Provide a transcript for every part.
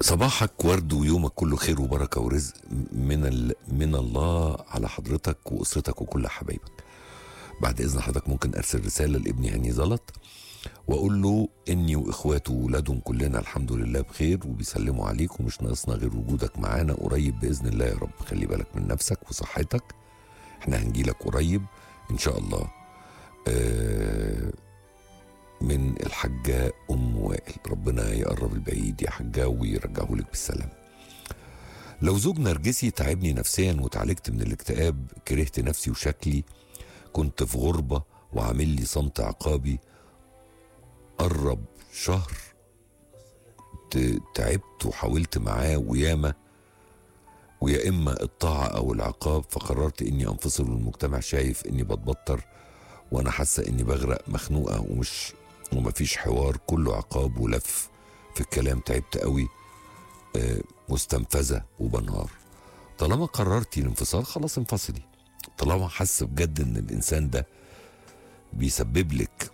صباحك ورد ويومك كله خير وبركه ورزق من ال... من الله على حضرتك واسرتك وكل حبايبك. بعد اذن حضرتك ممكن ارسل رساله لابني هاني زلط واقول له اني واخواته واولادهم كلنا الحمد لله بخير وبيسلموا عليك ومش ناقصنا غير وجودك معانا قريب باذن الله يا رب خلي بالك من نفسك وصحتك احنا هنجيلك قريب ان شاء الله آه من الحاجة أم وائل ربنا يقرب البعيد يا حاجة ويرجعه لك بالسلام لو زوج نرجسي تعبني نفسيا وتعالجت من الاكتئاب كرهت نفسي وشكلي كنت في غربة وعامل لي صمت عقابي قرب شهر ت- تعبت وحاولت معاه وياما ويا إما الطاعة أو العقاب فقررت إني أنفصل من المجتمع شايف إني بتبطر وأنا حاسة إني بغرق مخنوقة ومش ومفيش حوار كله عقاب ولف في الكلام تعبت قوي آه، مستنفذة وبنهار طالما قررتي الانفصال خلاص انفصلي طالما حس بجد ان الانسان ده بيسبب لك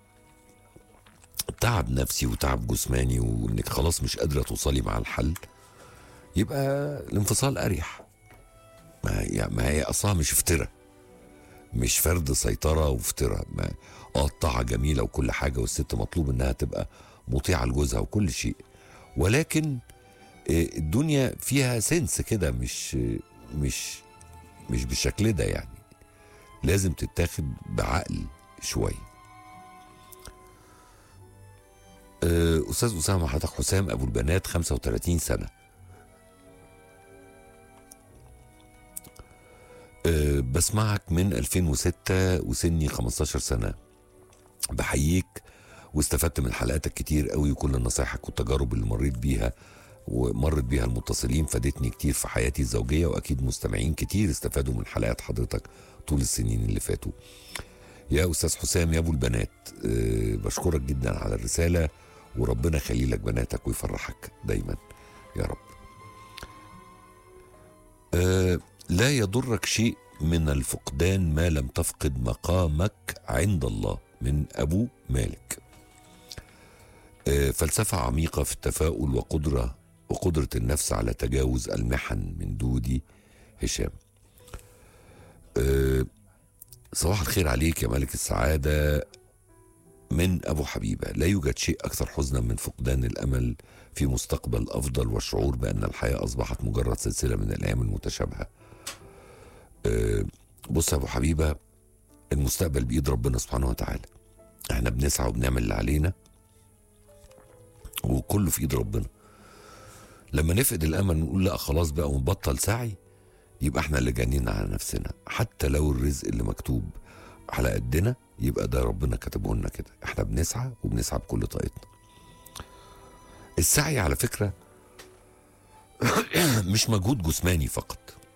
تعب نفسي وتعب جسماني وانك خلاص مش قادرة توصلي مع الحل يبقى الانفصال اريح ما هي ما هي اصلا مش افتراء مش فرد سيطرة وافتراء ما اه الطاعة جميلة وكل حاجة والست مطلوب انها تبقى مطيعة لجوزها وكل شيء ولكن آه، الدنيا فيها سنس كده مش مش مش بالشكل ده يعني لازم تتاخد بعقل شوية آه، أستاذ أسامة حضرتك حسام أبو البنات 35 سنة أه بسمعك من 2006 وسني 15 سنة بحييك واستفدت من حلقاتك كتير قوي وكل نصايحك والتجارب اللي مريت بيها ومرت بيها المتصلين فادتني كتير في حياتي الزوجية وأكيد مستمعين كتير استفادوا من حلقات حضرتك طول السنين اللي فاتوا يا أستاذ حسام يا أبو البنات أه بشكرك جدا على الرسالة وربنا يخلي لك بناتك ويفرحك دايما يا رب أه لا يضرك شيء من الفقدان ما لم تفقد مقامك عند الله من أبو مالك آه، فلسفة عميقة في التفاؤل وقدرة وقدرة النفس على تجاوز المحن من دودي هشام آه، صباح الخير عليك يا ملك السعادة من أبو حبيبة لا يوجد شيء أكثر حزنا من فقدان الأمل في مستقبل أفضل والشعور بأن الحياة أصبحت مجرد سلسلة من الأيام المتشابهة آه، بص يا ابو حبيبه المستقبل بايد ربنا سبحانه وتعالى احنا بنسعى وبنعمل اللي علينا وكله في ايد ربنا لما نفقد الامل نقول لا خلاص بقى ونبطل سعي يبقى احنا اللي جانين على نفسنا حتى لو الرزق اللي مكتوب على قدنا يبقى ده ربنا كاتبه لنا كده احنا بنسعى وبنسعى بكل طاقتنا السعي على فكره مش مجهود جسماني فقط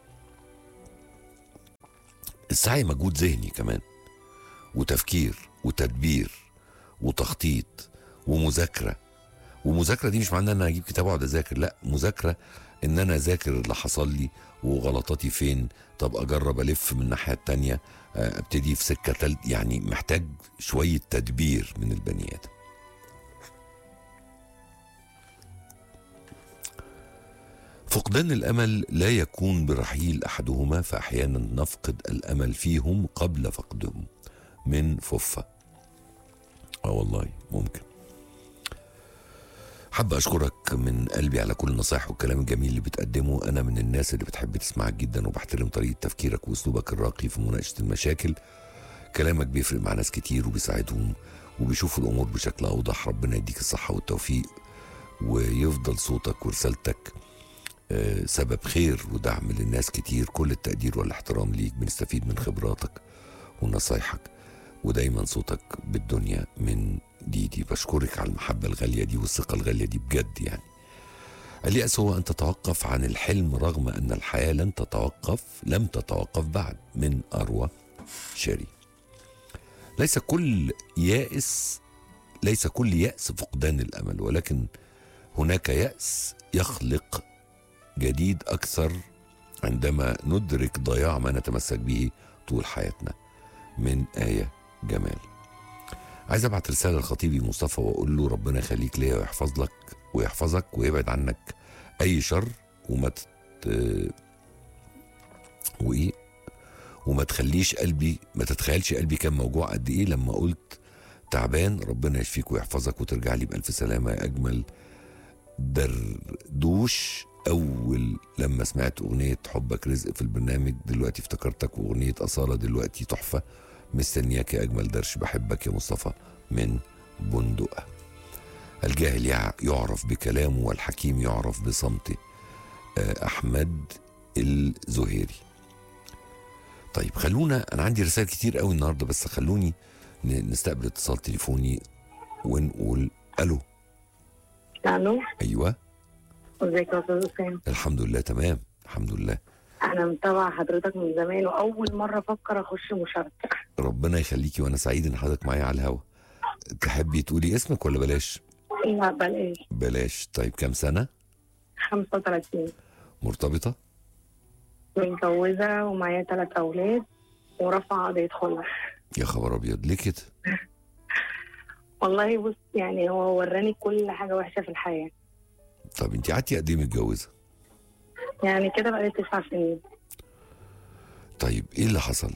السعي مجهود ذهني كمان وتفكير وتدبير وتخطيط ومذاكره ومذاكره دي مش معناها ان انا اجيب كتاب واقعد اذاكر لا مذاكره ان انا اذاكر اللي حصل لي وغلطاتي فين طب اجرب الف من الناحيه التانية آه، ابتدي في سكه تالت يعني محتاج شويه تدبير من البني ادم فقدان الامل لا يكون برحيل احدهما فاحيانا نفقد الامل فيهم قبل فقدهم من ففه اه والله ممكن حابب اشكرك من قلبي على كل النصايح والكلام الجميل اللي بتقدمه انا من الناس اللي بتحب تسمعك جدا وبحترم طريقه تفكيرك واسلوبك الراقي في مناقشه المشاكل كلامك بيفرق مع ناس كتير وبيساعدهم وبيشوفوا الامور بشكل اوضح ربنا يديك الصحه والتوفيق ويفضل صوتك ورسالتك آه، سبب خير ودعم للناس كتير كل التقدير والاحترام ليك بنستفيد من خبراتك ونصايحك ودايما صوتك بالدنيا من ديدي بشكرك على المحبة الغالية دي والثقة الغالية دي بجد يعني اليأس هو أن تتوقف عن الحلم رغم أن الحياة لن تتوقف لم تتوقف بعد من أروى شيري ليس كل يائس ليس كل يأس فقدان الأمل ولكن هناك يأس يخلق جديد أكثر عندما ندرك ضياع ما نتمسك به طول حياتنا من آية جمال عايز ابعت رساله لخطيبي مصطفى واقول له ربنا يخليك ليا ويحفظ لك ويحفظك ويبعد عنك اي شر وما تت... وايه وما تخليش قلبي ما تتخيلش قلبي كان موجوع قد ايه لما قلت تعبان ربنا يشفيك ويحفظك وترجع لي بألف سلامة يا أجمل دردوش أول لما سمعت أغنية حبك رزق في البرنامج دلوقتي افتكرتك وأغنية أصالة دلوقتي تحفة مستنياك يا أجمل درش بحبك يا مصطفى من بندقة الجاهل يع- يعرف بكلامه والحكيم يعرف بصمته آه، أحمد الزهيري طيب خلونا أنا عندي رسائل كتير قوي النهاردة بس خلوني ن- نستقبل اتصال تليفوني ونقول ألو الو أيوة ازيك يا استاذ اسامه الحمد لله تمام الحمد لله انا متابعه حضرتك من زمان واول مره افكر اخش مشاركه ربنا يخليكي وأنا سعيد إن حضرتك معايا على الهوا تحبي تقولي اسمك ولا بلاش لا بلاش بلاش طيب كام سنة 35 مرتبطة متجوزه ومعايا ثلاث اولاد ورافعه قضيه خلع يا خبر أبيض ليه كده والله بص يعني هو وراني كل حاجه وحشه في الحياه طب انت قعدتي قد ايه متجوزة يعني كده بقالي تسع سنين طيب ايه اللي حصل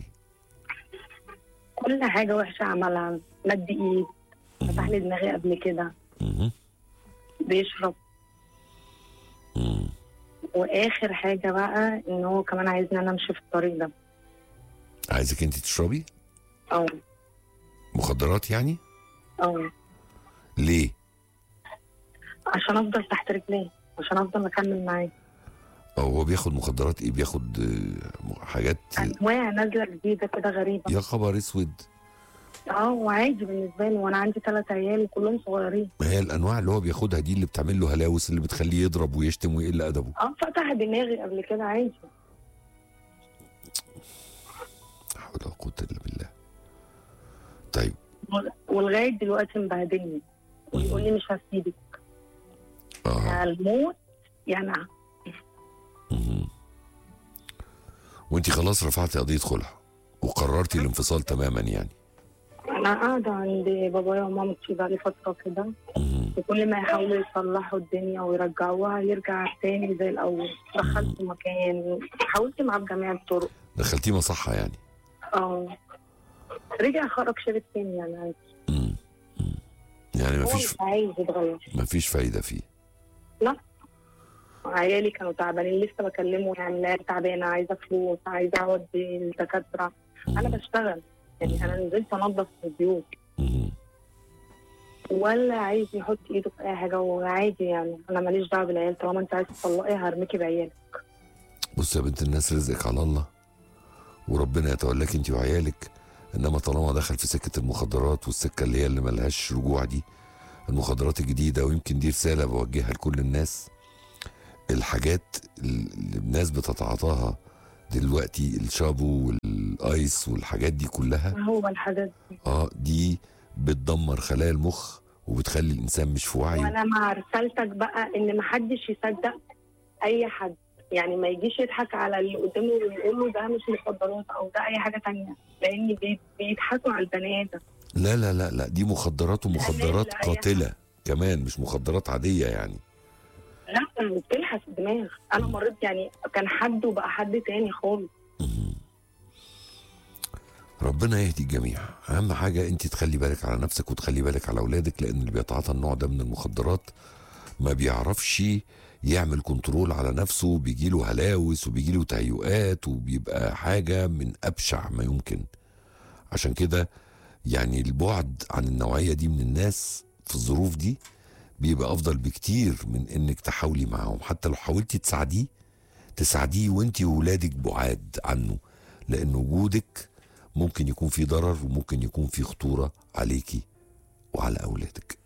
كل حاجه وحشه عملها مد ايد فتح لي دماغي قبل كده مهم. بيشرب مم. واخر حاجه بقى ان هو كمان عايزني انا امشي في الطريق ده عايزك انت تشربي او مخدرات يعني او ليه عشان افضل تحت رجليه عشان افضل اكمل معاه او هو بياخد مخدرات ايه بياخد آه، حاجات انواع نازله جديده كده غريبه يا خبر اسود اه وعادي بالنسبه لي وانا عندي ثلاث عيال وكلهم صغيرين ما هي الانواع اللي هو بياخدها دي اللي بتعمل له هلاوس اللي بتخليه يضرب ويشتم ويقل ادبه اه فتح دماغي قبل كده عادي لا حول ولا قوه الا بالله طيب ولغايه دلوقتي مبهدلني ويقول لي مش هسيبك اه الموت يعني مهم. وانت خلاص رفعتي قضيه خلع وقررتي الانفصال تماما يعني انا قاعده عند بابايا ومامتي بقالي فتره كده مهم. وكل ما يحاولوا يصلحوا الدنيا ويرجعوها يرجع تاني زي الاول دخلت مكان حاولت معاه بجميع الطرق دخلتيه مصحه يعني اه رجع خرج شريك تاني يعني عادي مم. مم. يعني هو مفيش مش عايز يتغير مفيش فايده فيه عيالي كانوا تعبانين لسه بكلمه يعني لا تعبانه عايزه فلوس عايزه اقعد الدكاتره انا مم. بشتغل يعني انا نزلت انظف في البيوت مم. ولا عايز يحط ايده في اي حاجه وعادي يعني انا ماليش دعوه بالعيال طالما انت عايز تطلقي هرميكي بعيالك بص يا بنت الناس رزقك على الله وربنا يتولاك انت وعيالك انما طالما دخل في سكه المخدرات والسكه اللي هي اللي ملهاش رجوع دي المخدرات الجديده ويمكن دي رساله بوجهها لكل الناس الحاجات اللي الناس بتتعاطاها دلوقتي الشابو والايس والحاجات دي كلها هو الحاجات دي اه دي بتدمر خلايا المخ وبتخلي الانسان مش في وعيه وانا مع رسالتك بقى ان محدش يصدق اي حد يعني ما يجيش يضحك على اللي قدامه ويقول له ده مش مخدرات او ده اي حاجه تانية لان بي- بيضحكوا على البني ادم لا لا لا لا دي مخدرات ومخدرات لا، لا، قاتله كمان مش مخدرات عاديه يعني لا بتلحس الدماغ انا مريت يعني كان حد وبقى حد تاني خالص مم. ربنا يهدي الجميع اهم حاجه انت تخلي بالك على نفسك وتخلي بالك على اولادك لان اللي بيتعاطى النوع ده من المخدرات ما بيعرفش يعمل كنترول على نفسه بيجيله هلاوس وبيجيله تهيؤات وبيبقى حاجه من ابشع ما يمكن عشان كده يعني البعد عن النوعيه دي من الناس في الظروف دي بيبقى افضل بكتير من انك تحاولي معاهم حتى لو حاولتي تساعديه تساعديه وانت وولادك بعاد عنه لان وجودك ممكن يكون فيه ضرر وممكن يكون فيه خطوره عليكي وعلى اولادك